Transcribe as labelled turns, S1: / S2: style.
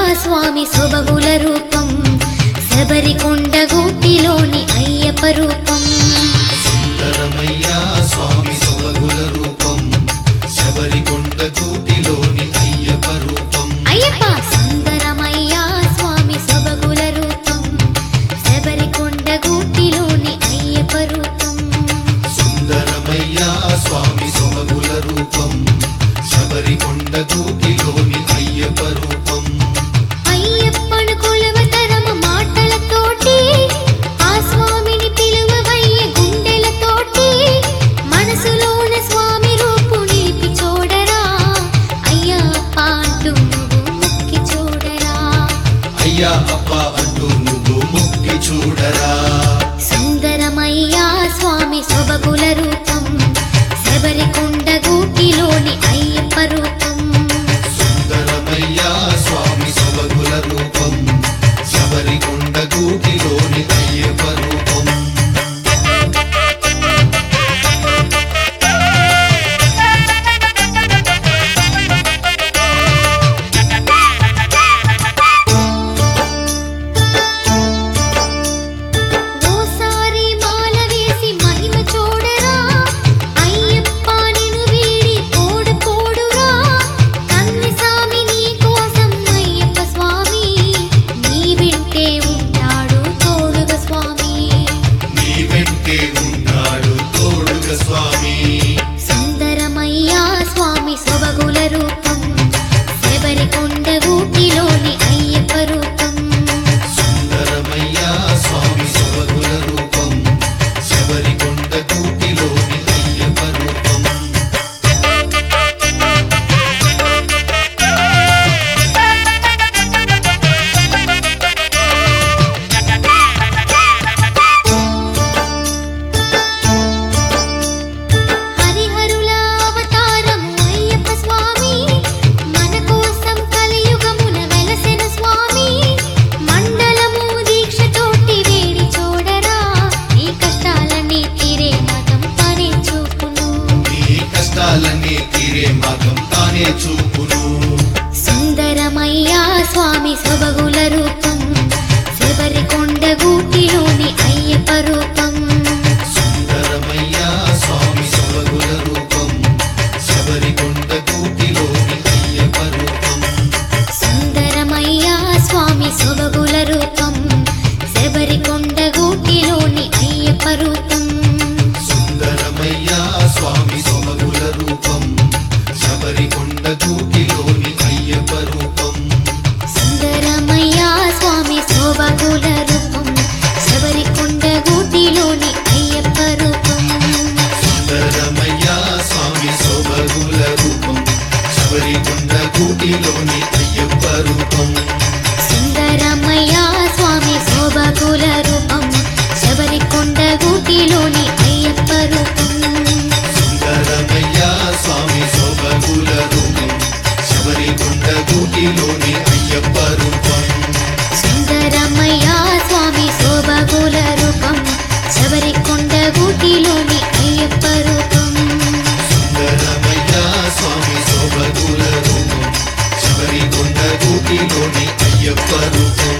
S1: స్వామి సొబగుల రూపం శబరికొండ గూటిలోని అయ్యప్ప రూపం
S2: సుందరమయ్యా స్వామి సొలగుల రూపం శబరికొండ కూటిలోని అయ్యప్ప రూపం
S1: అయ్యప్ప సుందరమయ్యా స్వామి సొబగుల రూపం శబరికొండ గూటిలోని అయ్యప్ప రూపం
S2: సుందరమయ్యా స్వామి సొలగుల రూపం శబరికొండ కూటిలోని అయ్యప్ప రూపం
S1: అయ్యప్పను కొలవతరమ మాటలతోటి ఆ స్వామిని పిలువవయ్య గుండెలతోటి మనసులోన స్వామి రూపు నిలిపి చూడరా అయ్యప్ప అంటూ నువ్వు మొక్కి చూడరా
S2: అయ్యా అప్ప అంటూ నువ్వు ముక్కి చూడరా
S1: సుందరమయ్యా స్వామి సొబగుల రూపం శబరికొండ గూటిలోని అయ్యప్ప రూపం
S2: సుందరమయ్యా స్వామి సొలగుల రూపం శబరికొండ కూటిలోని అయ్యప్ప రూపం
S1: ఓసారి మాల వేసి మహిమ చూడరా అయ్యప్ప నిన్ను వీడి పోడు పోడురా కన్ని స్వామి నీ కోసం అయ్యప్ప స్వామి నీ వింటే ఉంటాడు తోడుగా స్వామి
S2: నీ వెంటే ఉన్నాడు తోడుగా స్వామి
S1: సుందరమయ్యా స్వామి సొబగుల రూపం శబరికొండ గూటిలోని అయ్యప్ప రూపం
S2: సుందరమయ్యా స్వామి సొలగుల రూపం శబరికొండ కూటిలోని అయ్యప్ప రూపం
S1: హరిహరుల అవతారం అయ్యప్ప స్వామి మన కోసం కలియుగమున వెలసెన స్వామి మండలము దీక్షతోటి వేడి చూడరా నీ కష్టాలన్నీ తీరే మతం పనే చూపును
S2: నీ కష్టాలన్నీ తీరే మార్గం తానే చూపును
S1: సుందరమయ్యా స్వామి సొబగుల రూపం శబరికొండ గూటిలోని అయ్యప్ప రూపం
S2: సుందరమయ్యా స్వామి సొలగుల రూపం శబరికొండ కూటిలోని అయ్యప్ప రూపం
S1: సుందరమయ్యా స్వామి సొబగుల రూపం శబరికొండ గూటిలోని అయ్యప్ప రూపం
S2: సుందరమయ్యా స్వామి సొలగుల రూపం శబరికొండ కూటిలోని అయ్యప్ప రూపం
S1: సుందరమయ్యా స్వామి శోభగుల రూపం శబరికొండ గూటిలోని అయ్యప్ప రూపం
S2: సుందరమయ్యా స్వామి శోభగుల రూపం శబరికొండ కూటిలోని అయ్యప్ప రూపం
S1: సుందరమయ్యా స్వామి శోభగుల రూపం శబరికొండ గూటిలోని అయ్యప్ప రూపం
S2: సుందరమయ్యా స్వామి శోభగుల రూపం శబరికొండ కూటిలోని అయ్యప్ప రూపం
S1: సుందరమయ్యా స్వామి శోభగుల రూపం శబరికొండ గూటిలోని అయ్యప్ప రూపం
S2: సుందరమయ్యా స్వామి శోభగుల రూపం శబరికొండ కూటిలోని అయ్యప్ప రూపం